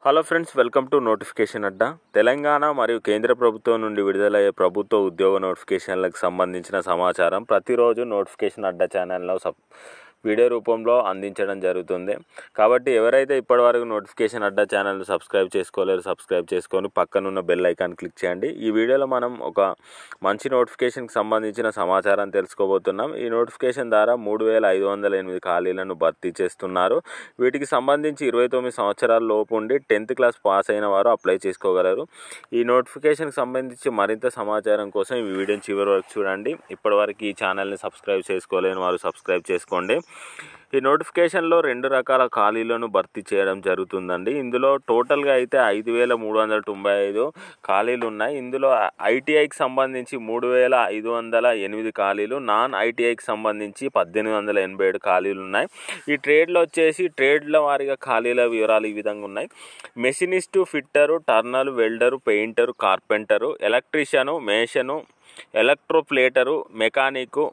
hello friends welcome to notification Adda Telangana మరియు కేంద్ర ప్రభుత్వం నుండి విడుదలయ్యే ప్రభుత్వ ఉద్యోగ నోటిఫికేషన్లకు సంబంధించిన సమాచారం ప్రతిరోజు నోటిఫికేషన్ అడ్డా ఛానల్లో సబ్ వీడియో రూపంలో అందించడం జరుగుతుంది కాబట్టి ఎవరైతే ఇప్పటివరకు నోటిఫికేషన్ అడ్డా ఛానల్ సబ్స్క్రైబ్ చేసుకోలేరు సబ్స్క్రైబ్ చేసుకొని పక్కనున్న బెల్ ఐకాన్ క్లిక్ చేయండి ఈ వీడియోలో మనం ఒక మంచి నోటిఫికేషన్కి సంబంధించిన సమాచారం తెలుసుకోబోతున్నాం ఈ నోటిఫికేషన్ ద్వారా మూడు వేల ఐదు వందల ఎనిమిది ఖాళీలను భర్తీ చేస్తున్నారు వీటికి సంబంధించి ఇరవై తొమ్మిది సంవత్సరాల లోపు ఉండి టెన్త్ క్లాస్ పాస్ అయిన వారు అప్లై చేసుకోగలరు ఈ నోటిఫికేషన్కి సంబంధించి మరింత సమాచారం కోసం ఈ వీడియోని చివరి వరకు చూడండి ఇప్పటివరకు ఈ ఛానల్ని సబ్స్క్రైబ్ చేసుకోలేని వారు సబ్స్క్రైబ్ చేసుకోండి ఈ నోటిఫికేషన్లో రెండు రకాల ఖాళీలను భర్తీ చేయడం జరుగుతుందండి ఇందులో టోటల్గా అయితే ఐదు వేల మూడు వందల తొంభై ఐదు ఖాళీలు ఉన్నాయి ఇందులో ఐటీఐకి సంబంధించి మూడు వేల ఐదు వందల ఎనిమిది ఖాళీలు నాన్ ఐటీఐకి సంబంధించి పద్దెనిమిది వందల ఎనభై ఏడు ఖాళీలు ఉన్నాయి ఈ ట్రేడ్లో వచ్చేసి ట్రేడ్ల వారీగా ఖాళీల వివరాలు ఈ విధంగా ఉన్నాయి machinist fitter turner welder painter carpenter electrician mason electroplater mechanic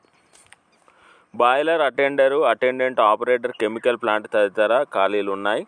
boiler attender attendant operator chemical plant తదితర ఖాళీలు ఉన్నాయి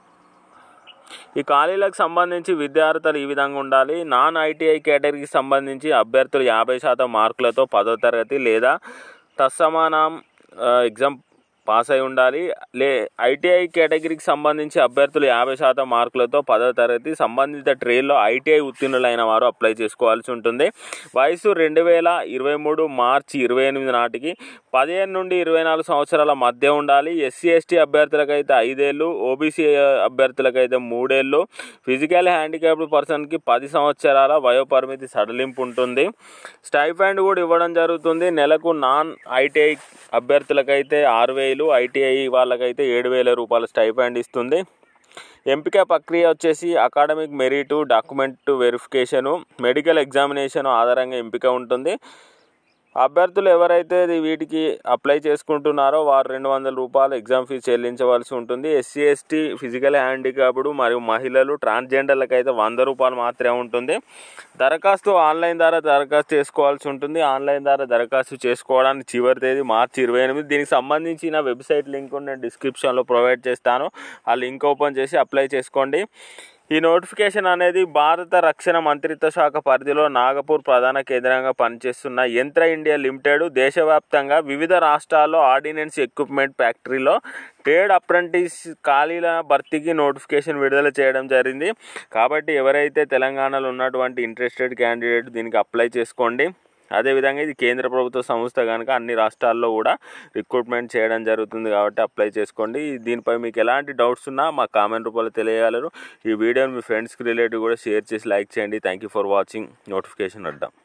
ఈ ఖాళీలకు సంబంధించి విద్యార్థులు ఈ విధంగా ఉండాలి నాన్ ఐటీఐ కేటగిరీకి సంబంధించి అభ్యర్థులు యాభై శాతం మార్కులతో పదో తరగతి లేదా తత్సమానం ఎగ్జామ్ పాస్ అయి ఉండాలి లే ఐటీఐ కేటగిరీకి సంబంధించి అభ్యర్థులు యాభై శాతం మార్కులతో పదవ తరగతి సంబంధిత ట్రేల్లో ఐటీఐ ఉత్తీర్ణులైన వారు అప్లై చేసుకోవాల్సి ఉంటుంది వయసు రెండు వేల ఇరవై మూడు మార్చి ఇరవై ఎనిమిది నాటికి పదిహేను నుండి ఇరవై నాలుగు సంవత్సరాల మధ్య ఉండాలి ఎస్సీ ఎస్టీ అభ్యర్థులకైతే ఐదేళ్ళు ఓబీసీ అభ్యర్థులకైతే మూడేళ్ళు ఫిజికల్ హ్యాండిక్యాప్డ్ పర్సన్కి పది సంవత్సరాల వయోపరిమితి సడలింపు ఉంటుంది స్టైఫండ్ కూడా ఇవ్వడం జరుగుతుంది నెలకు నాన్ ఐటీఐ అభ్యర్థులకైతే ఆరు వేలు ఐటీఐ వాళ్ళకైతే ఏడు వేల రూపాయల స్టైఫండ్ ఇస్తుంది ఎంపిక ప్రక్రియ వచ్చేసి academic merit document verification medical examination ఆధారంగా ఎంపిక ఉంటుంది అభ్యర్థులు ఎవరైతే వీటికి అప్లై చేసుకుంటున్నారో వారు రెండు వందల రూపాయలు ఎగ్జామ్ ఫీజు చెల్లించవలసి ఉంటుంది ఎస్సీ ఎస్టీ ఫిజికల్ హ్యాండిక్యాప్డ్ మరియు మహిళలు ట్రాన్స్జెండర్లకు అయితే వంద రూపాయలు మాత్రమే ఉంటుంది దరఖాస్తు ఆన్లైన్ ద్వారా దరఖాస్తు చేసుకోవాల్సి ఉంటుంది ఆన్లైన్ ద్వారా దరఖాస్తు చేసుకోవడానికి చివరి తేదీ మార్చి ఇరవై ఎనిమిది దీనికి సంబంధించిన వెబ్సైట్ లింక్ నేను డిస్క్రిప్షన్లో ప్రొవైడ్ చేస్తాను ఆ లింక్ ఓపెన్ చేసి అప్లై చేసుకోండి ఈ నోటిఫికేషన్ అనేది భారత రక్షణ మంత్రిత్వ శాఖ పరిధిలో నాగపూర్ ప్రధాన కేంద్రంగా పనిచేస్తున్న యంత్ర ఇండియా లిమిటెడ్ దేశవ్యాప్తంగా వివిధ రాష్ట్రాల్లో ఆర్డినెన్స్ ఎక్విప్మెంట్ ఫ్యాక్టరీలో ట్రేడ్ అప్రెంటిస్ ఖాళీల భర్తీకి నోటిఫికేషన్ విడుదల చేయడం జరిగింది కాబట్టి ఎవరైతే తెలంగాణలో ఉన్నటువంటి ఇంట్రెస్టెడ్ క్యాండిడేట్ దీనికి అప్లై చేసుకోండి అదేవిధంగా ఇది కేంద్ర ప్రభుత్వ సంస్థ కనుక అన్ని రాష్ట్రాల్లో కూడా రిక్రూట్మెంట్ చేయడం జరుగుతుంది కాబట్టి అప్లై చేసుకోండి దీనిపై మీకు ఎలాంటి డౌట్స్ ఉన్నా మా కామెంట్ రూపంలో తెలియగలరు ఈ వీడియోని మీ ఫ్రెండ్స్కి రిలేటివ్ కూడా షేర్ చేసి లైక్ చేయండి thank you for watching notification Adda